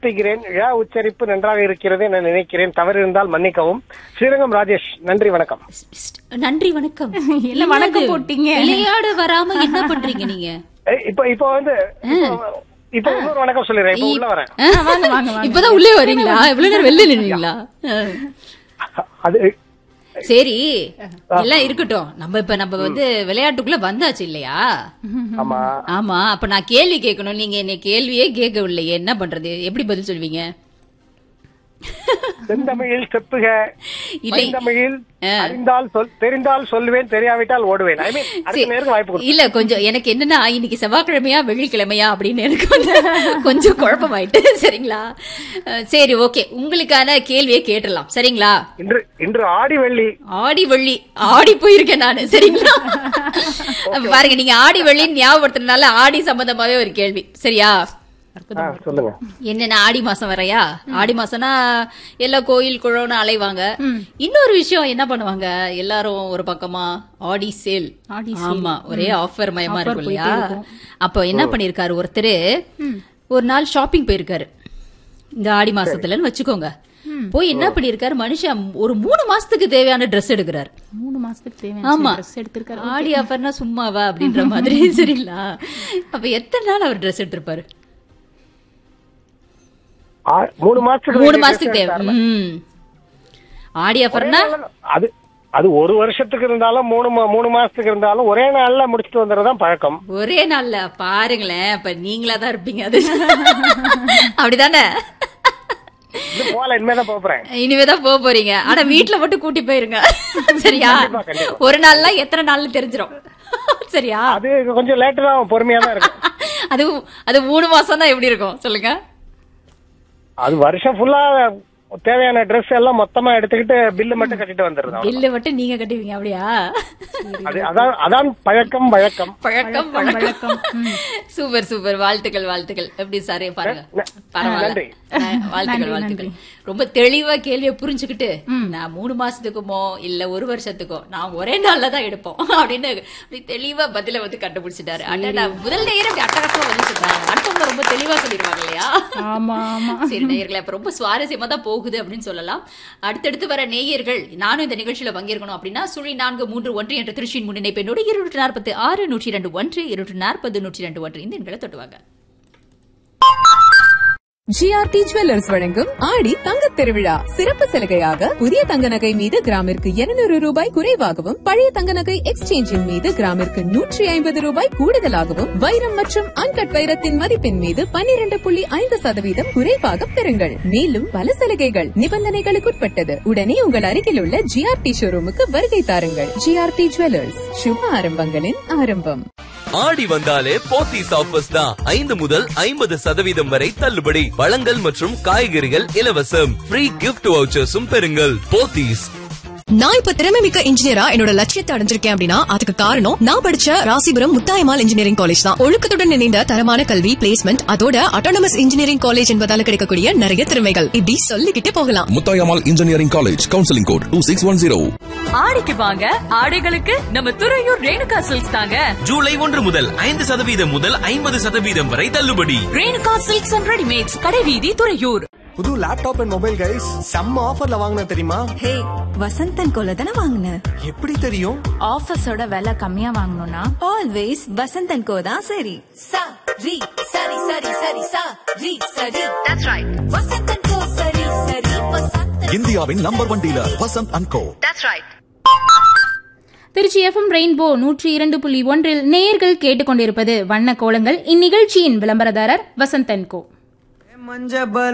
திருத்துகிறேன் ழ உச்சரிப்பு நன்றாக இருக்கிறது என நினைக்கிறேன் தவறு இருந்தால் மன்னிக்கவும் ஸ்ரீரங்கம் ராஜேஷ் நன்றி வணக்கம் நன்றி வணக்கம் இல்ல, வணக்கம் என்னது? போட்டீங்க. விளையாட வராம என்ன பண்றீங்க நீங்க ஏய், இப்போ இப்போ வந்து இப்போ- இப்போ இன்னொரு வணக்கம் சொல்லிடுறேன் இப்போ உள்ள வரேன் ஆ, வாங்க, வாங்க, வாங்க. இப்பதான் உள்ளே வரீங்களா இவ்வளவு நேரம் வெளில நின்னீங்களா ஆ. அது சரி எல்லாம் இருக்கட்டும் நம்ம இப்ப நம்ம வந்து விளையாட்டுக்குள்ள வந்தாச்சு இல்லையா ஆமா ஆமா அப்ப நான் கேள்வி கேட்கணும் நீங்க என்ன கேள்வியே கேட்கவில்லையே என்ன பண்றது எப்படி பதில் சொல்வீங்க செந்தமிழில் செப்புக இல்லை. தமிழில் ஆ. அறிந்தால் சொல் தெரிந்தால் சொல்லுவேன் தெரியாவிட்டால் ஓடுவேன் ஐ மீன் அடுத்த சரி. நேருக்கு வாய்ப்பு கொடுங்க இல்ல கொஞ்சம் எனக்கு என்னன்னா இன்னைக்கு செவ்வாய்க்கிழமையா வெள்ளிக்கிழமையா அப்படின்னு எனக்கு வந்து கொஞ்சம் குழப்பமாயிட்டு சரிங்களா அஹ், சரி ஓகே உங்களுக்கான கேள்வியை கேட்டுடலாம் சரிங்களா இன்று இன்று ஆடி வெள்ளி ஆடி வெள்ளி ஆடி போயிருக்கேன் நானு சரிங்களா பாருங்க நீங்க ஆடி வெள்ளின்னு ஞாபகப்படுத்துறதுனால ஆடி சம்பந்தமாவே ஒரு கேள்வி சரியா ஆ, சொல்லுங்க என்னென்ன ஆடி மாசம் வரையா ஆடி மாசம்னா எல்லா கோயில் குழோன்னு அலைவாங்க இன்னொரு விஷயம் என்ன பண்ணுவாங்க எல்லாரும் ஒரு பக்கமா ஆடி சேல் ஆடி ஆமா ஒரே ஆஃபர் மயமா Offer இருக்கும் இல்லையா போயிட்டே இருக்கும். அப்ப என்ன பண்ணிருக்காரு ஒருத்தர் ஒரு நாள் ஷாப்பிங் போயிருக்காரு இந்த ஆடி மாசத்துலன்னு வச்சுக்கோங்க போய் என்ன பண்ணிருக்காரு மனுஷன் ஒரு மூணு மாசத்துக்கு தேவையான Dress எடுக்கிறாரு மூணு மாசத்துக்கு ஆமா தேவையான ட்ரெஸ் எடுத்திருக்காரு ஆடி ஆஃபர்னா சும்மாவா அப்படின்ற மாதிரி சரிங்களா அப்ப எத்தனை நாள் அவர் Dress எடுத்திருப்பாரு ஆ, மூணு மாசத்துக்கு மூணு வேண்டிய மாசத்துக்கு dress தேவை எடுத்தாருல. ம். ஆடி ஆஃபர்னா அது அது ஒரு வருஷத்துக்கு இருந்தாலும் மூணு மா- மூணு மாசத்துக்கு இருந்தாலும் ஒரே நாள்ல முடிச்சிட்டு வந்துடுறதுதான் பழக்கம் ஒரே நாள்ல பாருங்களேன் அப்ப நீங்களா தான் இருப்பீங்க அது அப்படிதானே இது போல இனிமேதான் போறேன் இனிமேதான் போக போறீங்க ஆனா வீட்ல மட்டும் கூட்டி போயிருங்க சரியா கண்டிப்பா, கண்டிப்பா. ஒரு நாள்ல எத்தனை நாள்னு தெரிஞ்சிரும் சரியா அது கொஞ்சம் லேட்டு தான் பொறுமையா தான் இருக்கும் அது அது மூணு மாசம் தான் எப்படி இருக்கும் சொல்லுங்க அது வருஷம் ஃபுல்லா தேவையான Dress எல்லாம் மொத்தமா எடுத்துக்கிட்டு பில்லு மட்டும் கட்டிட்டு வந்துருது அவ்வளவுதான். பில்லு மட்டும் நீங்க கட்டுவீங்க அப்படியா அது அதான் அதான் பழக்கம் வழக்கம் பழக்கம் பழக்கம் சூப்பர் சூப்பர் வாழ்த்துக்கள் வாழ்த்துக்கள் எப்படி சார் பாருங்க ந- பரவாயில்ல நன்றி. ந- வாழ்த்துக்கள் வாழ்த்துக்கள் ரொம்ப தெளிவா கேள்வியை புரிஞ்சுக்கிட்டு நான் மூணு மாசத்துக்குமோ இல்ல ஒரு வருஷத்துக்கோ நான் ஒரே நாள்ல தான் எடுப்போம் அப்படின்னு அப்படி தெளிவா பதில வந்து கண்டுபிடிச்சிட்டாரு அண்ணா நான் முதல் நேரம் அப்படி அட்டகாசமா பதில் சொல்றாங்க அடுத்தவங்க ரொம்ப தெளிவா சொல்லிடுவாங்க இல்லையா ஆமா ஆமா சரி நேயர்களே அப்ப ரொம்ப சுவாரஸ்யமா தான் போகுது அப்படின்னு சொல்லலாம் அடுத்தடுத்து வர நேயர்கள் நானும் இந்த நிகழ்ச்சியில பங்கேற்கணும் அப்படின்னா சுழி நான்கு மூன்று ஒன்று என்ற திருச்சியின் முன்னிணைப்பெண்ணோடு இருநூற்று நாற்பத்தி ஆறு நூற்றி ரெண்டு ஒன்று இருநூற்று நாற்பது நூற்றி ரெண்டு ஒன்று இந்த எண்களை தொட்டுவாங்க ஜிஆர்டி ஜுவல்லர்ஸ் வழங்கும் ஆடி தங்கத் திருவிழா சிறப்பு சலுகையாக புதிய தங்க நகை மீது கிராமிற்கு 200 ரூபாய் குறைவாகவும் பழைய தங்க நகை எக்ஸ்சேஞ்சின் மீது கிராமிற்கு நூற்றி ஐம்பது ரூபாய் கூடுதலாகவும் வைரம் மற்றும் அன்கட் வைரத்தின் மதிப்பின் மீது 12.5% புள்ளி ஐந்து சதவீதம் குறைவாக பெறுங்கள் மேலும் பல சலுகைகள் நிபந்தனைகளுக்குட்பட்டது உடனே உங்கள் அருகில் உள்ள ஜிஆர்டி ஷோரூமுக்கு வருகை தாருங்கள் ஜிஆர்டி ஜுவல்லர்ஸ் சுப ஆரம்பங்களின் ஆரம்பம் ஆடி வந்தாலே போத்தீஸ் ஆஃபர்ஸ் தான் ஐந்து முதல் ஐம்பது சதவீதம் வரை தள்ளுபடி பழங்கள் மற்றும் காய்கறிகள் இலவசம் ஃப்ரீ கிஃப்ட் வவுச்சர்ஸும் பெறுங்கள் போத்தீஸ் நான் இப்ப திறமை மிக்க இன்ஜினியரா என்னோட லட்சியத்தை அடைஞ்சிருக்கேன் அப்படின்னா அதுக்கு காரணம் நான் படிச்ச ராசிபுரம் முத்தாயமால் இன்ஜினியரிங் காலேஜ் தான் ஒழுக்கத்துடன் இணைந்த தரமான கல்வி பிளேஸ்மெண்ட் அதோட அட்டானமஸ் இன்ஜினியரிங் காலேஜ் என்பதால கிடைக்கக்கூடிய நிறைய திறமைகள் இப்படி சொல்லிக்கிட்டே போகலாம் Muthayammal engineering college counselling code two six one zero ஆடிக்கு வாங்க ஆடைகளுக்கு நம்ம துறையூர் ரேணுகா சில்க்ஸ் தாங்க ஜூலை ஒன்று முதல் ஐந்து சதவீதம் முதல் ஐம்பது சதவீதம் வரை தள்ளுபடி ரேணுகா சில்க்ஸ் அண்ட் ரெடிமேட்ஸ் கடைவீதி துறையூர் புது லேப்டாப் அண்ட் மொபைல் கைஸ் செம்ம ஆஃபர்ல வாங்கின தெரியுமா ஹே வசந்தன் கோல தானே வாங்கின எப்படி தெரியும் ஆஃபீஸோட விலை கம்மியா வாங்கணும்னா ஆல்வேஸ் வசந்தன் கோ தான் சரி சா ரி சரி சரி சரி சா ரி சரி தட்ஸ் ரைட் வசந்தன் கோ சரி சரி வசந்தன் இந்தியாவின் number one dealer Vasanth and co Tiruchi FM rainbow நூற்றி இரண்டு புள்ளி ஒன்றில் நேயர்கள் கேட்டுக்கொண்டிருப்பது வண்ண கோலங்கள் இந்நிகழ்ச்சியின் விளம்பரதாரர் வசந்தன் கோ மஞ்ச